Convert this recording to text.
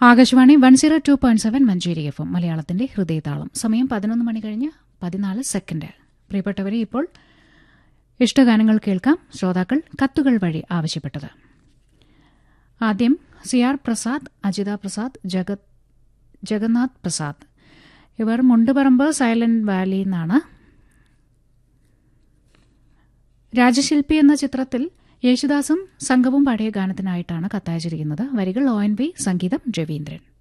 Akashvani one zero two point seven Manjeri F M മലയാളത്തിന്റെ ഹൃദയതാളം സമയം പതിനൊന്ന് മണി കഴിഞ്ഞ് പതിനാല് സെക്കൻഡ് പ്രിയപ്പെട്ടവരെ ഇപ്പോൾ ഇഷ്ടഗാനങ്ങൾ കേൾക്കാം ശ്രോതാക്കൾ കത്തുകൾ വഴി ആവശ്യപ്പെട്ടത് ആദ്യം സി ആർ പ്രസാദ് അജിത പ്രസാദ് ജഗത് ജഗന്നാഥ് പ്രസാദ് ഇവർ മുണ്ടുപറമ്പ് സൈലന്റ് വാലി എന്നാണ് രാജശില്പി എന്ന ചിത്രത്തിൽ യേശുദാസും സംഘവും പാടിയ ഗാനത്തിനായിട്ടാണ് കത്തയച്ചിരിക്കുന്നത് വരികൾ ഒ എൻ വി സംഗീതം രവീന്ദ്രൻ